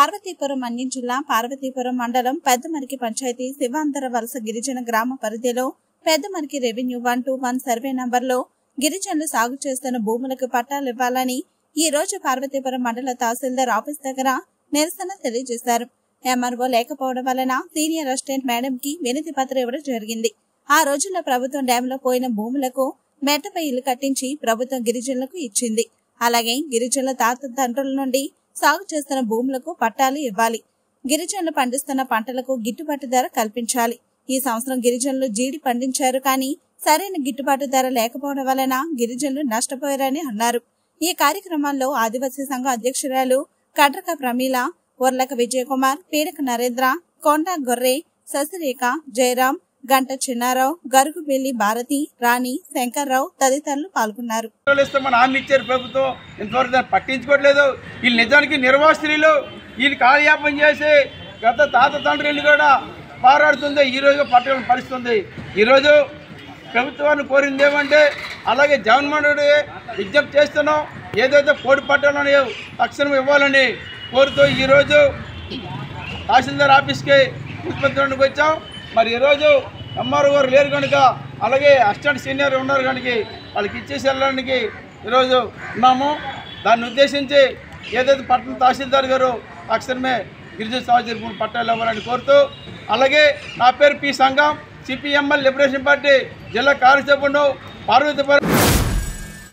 పార్వతీపురం మన్యం జిల్లా పార్వతీపురం మండలం పెద్దమరికి పంచాయతీ శివాంతర వలస గిరిజన గ్రామ పరిధిలో Peddamariki revenue one two one survey నంబర్లో గిరిజనులు సాగు చేస్తున్న భూములకు పట్టాలు ఇవ్వాలని ఈ రోజు పార్వతీపురం మండల తహసీల్దార్ ఆఫీస్ దగ్గర నిరసన తెలియజేశారు ఎంఆర్ఓ లేకపోవడం వలన సీనియర్ అసిస్టెంట్ మేడం కి వినతి పత్రం ఇవ్వడం జరిగింది ఆ రోజుల్లో ప్రభుత్వం డ్యాంలో పోయిన భూములకు మెట్టపై ఇల్లు కట్టించి ప్రభుత్వం గిరిజనులకు ఇచ్చింది అలాగే గిరిజనుల తాత తండ్రుల నుండి సాగు చేస్తున్న భూములకు పట్టాలు ఇవ్వాలి గిరిజనులు పండిస్తున్న పంటలకు గిట్టుబాటు ధర కల్పించాలి ఈ సంవత్సరం గిరిజనులు జీడి పండించారు కానీ సరైన గిట్టుబాటు ధర లేకపోవడం వలన గిరిజనులు నష్టపోయారని అన్నారు ఈ కార్యక్రమంలో ఆదివాసీ సంఘ అధ్యక్షురాలు కడ్రక ప్రమీల ఉర్లక విజయకుమార్ పీడక నరేంద్ర కొండ గొర్రె శశిరేఖ జయరాం గంట చిన్నారావు గరుగుబెల్లి భారతి రాణి శంకర్రావు తదితరులు పాల్గొన్నారు ఉద్యోగాలు ఇస్తామని హామీ ఇచ్చారు ప్రభుత్వం ఇంతవరకు దాన్ని పట్టించుకోవట్లేదు వీళ్ళు నిజానికి నిర్వాసితులు వీళ్ళు కాలయాపన చేసి గత తాత తండ్రులు కూడా పోరాడుతుంది ఈ రోజు పట్టుకుని పరిస్థితుంది ఈరోజు ప్రభుత్వాన్ని కోరింది ఏమంటే అలాగే జగన్మోహన్ రెడ్డి విజ్ఞప్తి చేస్తున్నాం ఏదైతే పోటీ పట్టాలు ఉన్నాయో తక్షణం ఇవ్వాలని కోరుతూ ఈరోజు తహసీల్దార్ ఆఫీస్కి ఉత్పత్తి వచ్చాం మరి ఈరోజు ఎంఆర్ఓ గారు లేరు కనుక అలాగే అసిస్టెంట్ సీనియర్ ఉన్నారు కనుక వాళ్ళకి ఇచ్చేసి వెళ్ళడానికి ఈరోజు ఉన్నాము దాన్ని ఉద్దేశించి ఏదైతే పట్టణ తహసీల్దార్ గారు తక్షణమే గిరిజన సమాజ పట్టాలు ఇవ్వాలని కోరుతూ అలాగే నా పేరు పి సంఘం సిపిఎంఎల్ లిబరేషన్ పార్టీ జిల్లా కార్యసభ్యుడు పార్వతీపురం